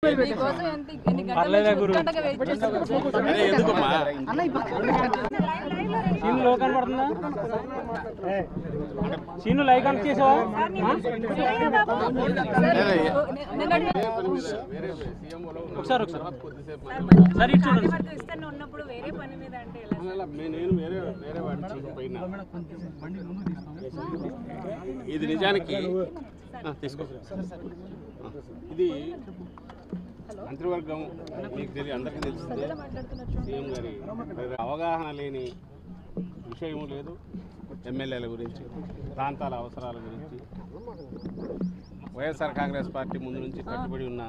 మీకోసం ఎంత ఎన్ని గంటల నుంచి ఉత్కంఠగా వెయిట్ చేస్తున్నాం. అరే ఎందుకమ్మా సీన్ లో కనబడుతుందా సీన్ లైక్ అని చేసావా నిన్నటి ఒకసారి ఒకసారి సరే ఇటు చూడండి సార్. ఇస్తాను ఉన్నప్పుడు వేరే పని మీద అంటే ఎలా అలా మే- నేను వేరే వేరే వాడిని చూసిపోయినా ఇది నిజానికి ఆ, తీసుకో ఆ, ఇది మంత్రివర్గం మీకు తెలియ అందరికీ తెలిసిందే సీఎం గారి మరి అవగాహన లేని విషయం లేదు ఎమ్మెల్యేల గురించి ప్రాంతాల అవసరాల గురించి వైఎస్ఆర్ కాంగ్రెస్ పార్టీ ముందు నుంచి కట్టుబడి ఉన్న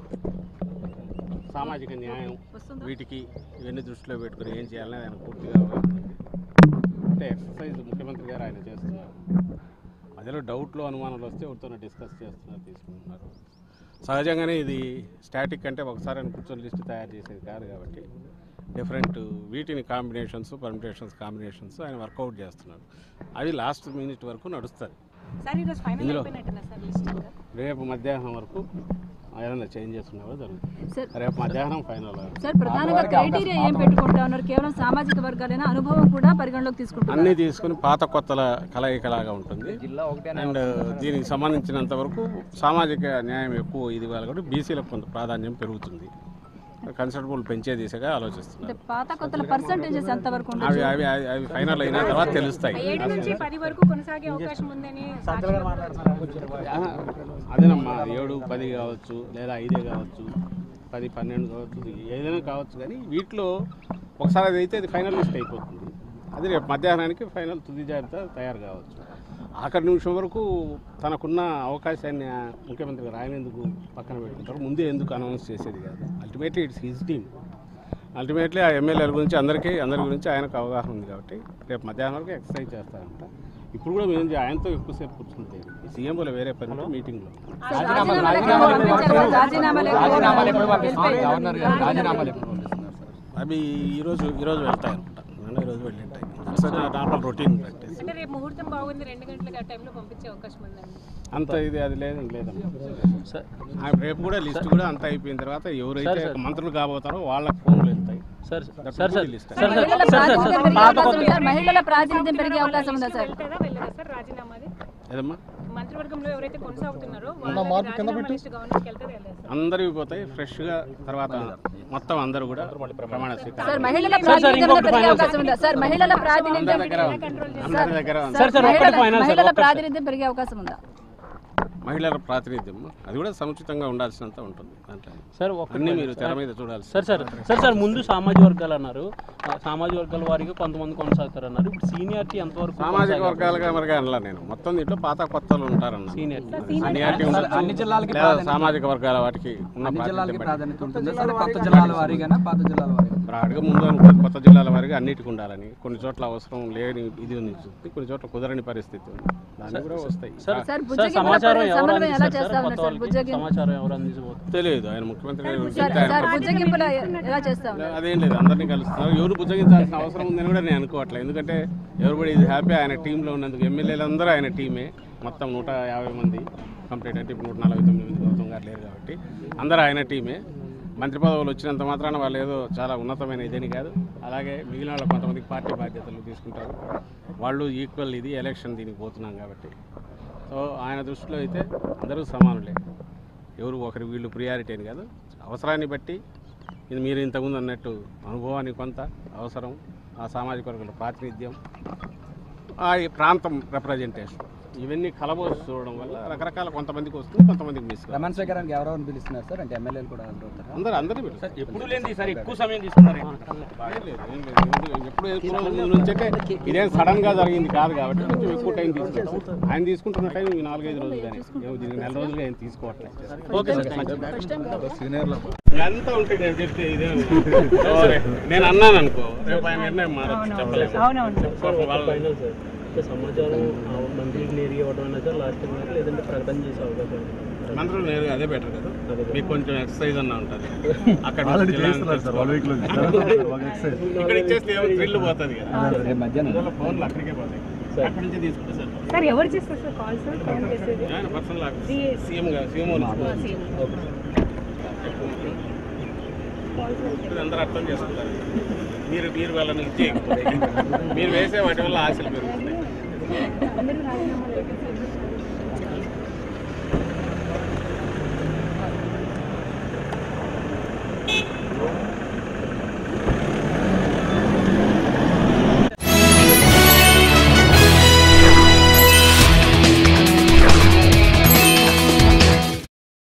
సామాజిక న్యాయం వీటికి ఇవన్నీ దృష్టిలో పెట్టుకుని ఏం చేయాలని ఆయన పూర్తిగా అవగాహన ఉంది. అంటే ఎక్సర్సైజ్ ముఖ్యమంత్రి గారు ఆయన చేస్తున్నారు మధ్యలో డౌట్లు అనుమానాలు వస్తే ఎవరితో డిస్కస్ చేస్తున్నారు తీసుకుంటున్నారు సహజంగానే ఇది స్టాటిక్ అంటే ఒకసారి ఆయన కూర్చొని లిస్ట్ తయారు చేసేది కాదు కాబట్టి డిఫరెంట్ వీటిని కాంబినేషన్స్ పర్మిటేషన్స్ కాంబినేషన్స్ ఆయన వర్కౌట్ చేస్తున్నారు అవి లాస్ట్ మినిట్ వరకు నడుస్తుంది సార్ ఈరోజు ఫైనల్ ఇందులో- అయిపోయినట్టున్నా సార్ లిస్ట్ ఇంకా రేపు మధ్యాహ్నం వరకు ఏదైనా చేంజెస్ ఉన్నావో జరుగుతుంది సార్ రేపు మధ్యాహ్నం ఫైనల్ సార్ ప్రధానంగా క్రైటీరియా ఏం పెట్టుకుంటా ఉన్నారు కేవలం సామాజిక వర్గాలైన అనుభవం కూడా పరిగణలోకి తీసుకుంటున్నారు అన్నీ తీసుకుని పాత కొత్తల కలయికలాగా ఉంటుంది అండ్ దీనికి సంబంధించినంత వరకు సామాజిక న్యాయం ఎక్కువ ఇది ఇవ్వాలి కాబట్టి బీసీలకు కొంత ప్రాధాన్యం పెరుగుతుంది కన్సల్టబుల్ పెంచే దిశగా ఆలోచిస్తున్నారు అంటే పాత కొత్తల పర్సంటేజెస్ ఎంత వరకు ఉండొచ్చు అవి అవి అవి అవి ఫైనల్ అయిన తర్వాత తెలుస్తాయి ఏడు నుంచి పది వరకు కొనసాగే అవకాశం ఉందని ఆహా, అదేనమ్మా ఏడు పది కావచ్చు లేదా ఐదే కావచ్చు పది పన్నెండు కావచ్చు ఏదైనా కావచ్చు కానీ వీటిలో ఒకసారి అది అయితే అది ఫైనల్ లిస్ట్ అయిపోతుంది అది రేపు మధ్యాహ్నానికి ఫైనల్ తుది జాబితా తయారు కావచ్చు ఆఖరి నిమిషం వరకు తనకున్న అవకాశాన్ని ఆ ముఖ్యమంత్రి గారు ఆయన ఎందుకు పక్కన పెట్టుకుంటారు ముందే ఎందుకు అనౌన్స్ చేసేది కాదు ultimately it's his team ultimately ఆ ఎమ్మెల్యేల గురించి అందరికీ అందరి గురించి ఆయనకు అవగాహన ఉంది కాబట్టి రేపు మధ్యాహ్నం వరకు ఎక్సర్సైజ్ చేస్తారంట ఇప్పుడు కూడా మేము ఆయనతో ఎక్కువసేపు కూర్చుంటే సీఎంఓలో వేరే పని ఉంటే మీటింగ్లో రాజీనామా లేఖలు పంపించారు. రాజీనామా లేఖలు రాజీనామాలు ఎప్పుడు పంపిస్తున్నారు సార్ అవి ఈరోజు ఈరోజు వెళ్తాయి అనుకుంటా నిన్న ఈరోజు వెళ్ళి ఉంటాయి అసలు నార్మల్ రొటీన్ ప్రాక్టీస్ అంటే రేపు ముహూర్తం బాగుంది రెండు గంటలకు ఆ టైంలో పంపించే అవకాశం ఉందండి అంత ఇది అది లేదు లేదమ్మా సార్ ఆ రేపు కూడా లిస్ట్ కూడా అంత అయిపోయిన తర్వాత ఎవరైతే మంత్రులు కాబోతారో వాళ్ళకి ఫోన్లు వెళ్తాయి sir That sir will sir be listed. Sir మహిళల సార్ సార్ ప్రాతినిధ్యం సార్ పెరిగే పాత అవకాశం ఉందా? మహిళల ప్రాతినిధ్యం పెరిగే అవకాశం ఉందా సార్ వెళ్తారా వెళ్ళదా సార్ రాజీనామాది ఏదమ్మా మంత్రివర్గంలో ఎవరైతే కొనసాగుతున్నారో వాళ్ళ రాజీనామా లిస్ట్ గవర్నమెంట్కి వెళ్తారా వెళ్ళదా సార్ అందరివి పోతాయి ఫ్రెష్గా తర్వాత మొత్తం అందరూ కూడా ప్రమాణ స్వీకారం సార్ మహిళల సార్, సార్, ప్రాతినిధ్యం ఇంకొకటి పెరిగే final, అవకాశం ఉందా సార్ మహిళల ప్రాతినిధ్యం అందరి దగ్గర ఉంది. అందరి దగ్గర ఉంది. సార్, సార్, ఒక్కటి మహిళల- final, సార్, మహిళల ఒక్కటి. ప్రాతినిధ్యం పెరిగే అవకాశం ఉందా మహిళల ప్రాతినిధ్యం అది కూడా సముచితంగా ఉండాల్సినంత ఉంటుంది దాంట్లో సార్ ఒక్క అన్నీ మీరు తెర మీద చూడాల్సి సార్ సార్ సార్ సార్ ముందు సామాజిక వర్గాలు అన్నారు ఆ, సామాజిక వర్గాల వారికి కొంతమంది కొనసాగుతారు అన్నారు ఇప్పుడు సీనియారిటీ ఎంతవరకు సామాజిక వర్గాలుగా మరిగా అనలా నేను మొత్తం దీంట్లో పాత కొత్తలు ఉంటారన్న సీనియారిటీ సీనియారిటీ ఉండొచ్చు. అన్ని జిల్లాలకి లేదా సామాజిక వర్గాల వాటికి ఉన్న అన్ని జిల్లాలకి ప్రాతినిధ్యం బట్టి. ప్రాధాన్యత ఉంటుంది సార్ కొత్త జిల్లాల వారీగానా పాత జిల్లాల వారీగా బ్రాడ్గా ముందు అనుకుంటే కొత్త జిల్లాల వారిగా అన్నిటికి ఉండాలని కొన్ని చోట్ల అవసరం లేని ఇది ఉంది కొన్ని చోట్ల కుదరని పరిస్థితి ఉంది దాన్ని కూడా వస్తాయి సార్ సార్, సార్ బుజ్జగింపుల సమాచారం ఎవరు సమన్వయం ఎలా అందిస్తారు చేస్తా సార్ ఉన్నారు కొత్త సార్? వాళ్ళకి బుజ్జగిం- సమాచారం ఎవరు అందించబోతున్నారు తెలియదు ఆయన ముఖ్యమంత్రి గారు సార్ చెప్తే ఆయన సార్ బుజ్జగింపుల ఎలా చేస్తా ఉన్నారు అదేం లేదు అందరినీ కలుస్తున్నారు ఎవరు బుజ్జగించాల్సిన అవసరం ఉందని కూడా నేను అనుకోవట్లేదు ఎందుకంటే ఎవరిబడి ఇది హ్యాపీ ఆయన టీంలో ఉన్నందుకు ఎమ్మెల్యేలు అందరూ ఆయన టీమే మొత్తం నూట యాభై మంది కంప్లీట్ అంటే ఇప్పుడు నూట నలభై తొమ్మిది మంది గౌతమ్ గారు లేరు కాబట్టి అందరూ ఆయన టీమే మంత్రి పదవులు వచ్చినంత మాత్రాన వాళ్ళు ఏదో చాలా ఉన్నతమైన ఇదని కాదు అలాగే మిగిలిన వాళ్ళు కొంతమందికి పార్టీ బాధ్యతలు తీసుకుంటారు వాళ్ళు ఈక్వల్ ఇది ఎలక్షన్ దీనికి పోతున్నాం కాబట్టి సో ఆయన దృష్టిలో అయితే అందరూ సమానులే ఎవరు ఒకరి వీళ్ళు ప్రియారిటీ అని కాదు అవసరాన్ని బట్టి ఇది మీరు ఇంతకుముందు అన్నట్టు అనుభవానికి కొంత అవసరం ఆ సామాజిక వర్గాల ప్రాతినిధ్యం ఆ ఈ ప్రాంతం రిప్రజెంటేషన్ ఇవన్నీ కలబోసి చూడడం వల్ల రకరకాల కొంతమందికి వస్తుంది కొంతమందికి మిస్ కాదు. ప్రమాణ స్వీకారానికి ఎవరెవరు పిలుస్తున్నారు సార్ అంటే ఎమ్మెల్యేలు కూడా అందరూ అవుతారా అందరూ అందరూ పిలుస్తారు. ఎప్పుడు లేని సార్ ఎక్కువ సమయం తీసుకున్నారు ఏం లేదు, ఏం లేదు. ఎందుకు- ఎప్పుడు ఎక్కువ రోజుల ముందు నుంచి అంటే ఇదేం సడన్ గా జరిగింది కాదు కాబట్టి కొంచెం ఎక్కువ టైం తీసుకుంటాం ఆయన తీసుకుంటున్న టైం ఈ నాలుగైదు రోజులు కానీ ఏమో దీనికి నెల రోజులుగా ఏం తీసుకోవట్లేదు ఓకే సార్ థ్యాంక్ యూ అంతా ఉంటుంది నేను చెప్తే ఇదే ఓరే, నేను అన్నాను అనుకో రేపు ఆయన నిర్ణయం మారచ్చు చెప్పలేము పాపం వాళ్ళ- ఫైనల్ సార్ అంటే సమాచారం ఆ మంత్రికి నేరుగా ఇవ్వడం అనేది సార్ లాస్ట్ టైం కానీ లేదంటే ప్రకటన చేసే అవకాశం ఉంది. మంత్రులు నేరుగా అదే బెటర్ కదా మీకు కొంచెం ఎక్సర్సైజ్ అన్న ఉంటుంది అక్కడ ఆల్రెడీ జిల్లా చేస్తున్నారు సార్ వన్ వీక్ లో ఇక్కడ ఇచ్చేస్తే ఏమో థ్రిల్ పోతుంది కదా రేపు మధ్యాహ్నం అందువల్ల ఫోన్లు అక్కడికే పోతాయి అక్కడి నుంచి తీసుకుంటే సార్ సార్ ఎవరు చేస్తారు సార్ కాల్ సార్ ఫోన్ చేసేది ఆయన పర్సనల్ సీఎం గారు సీఎం ఇది అందరూ అర్థం చేసుకుంటారు మీరు మీరు వాళ్ళని ఇది చేయకపోతే మీరు వేసే వాటి వల్ల ఆశలు పెరుగుతున్నాయి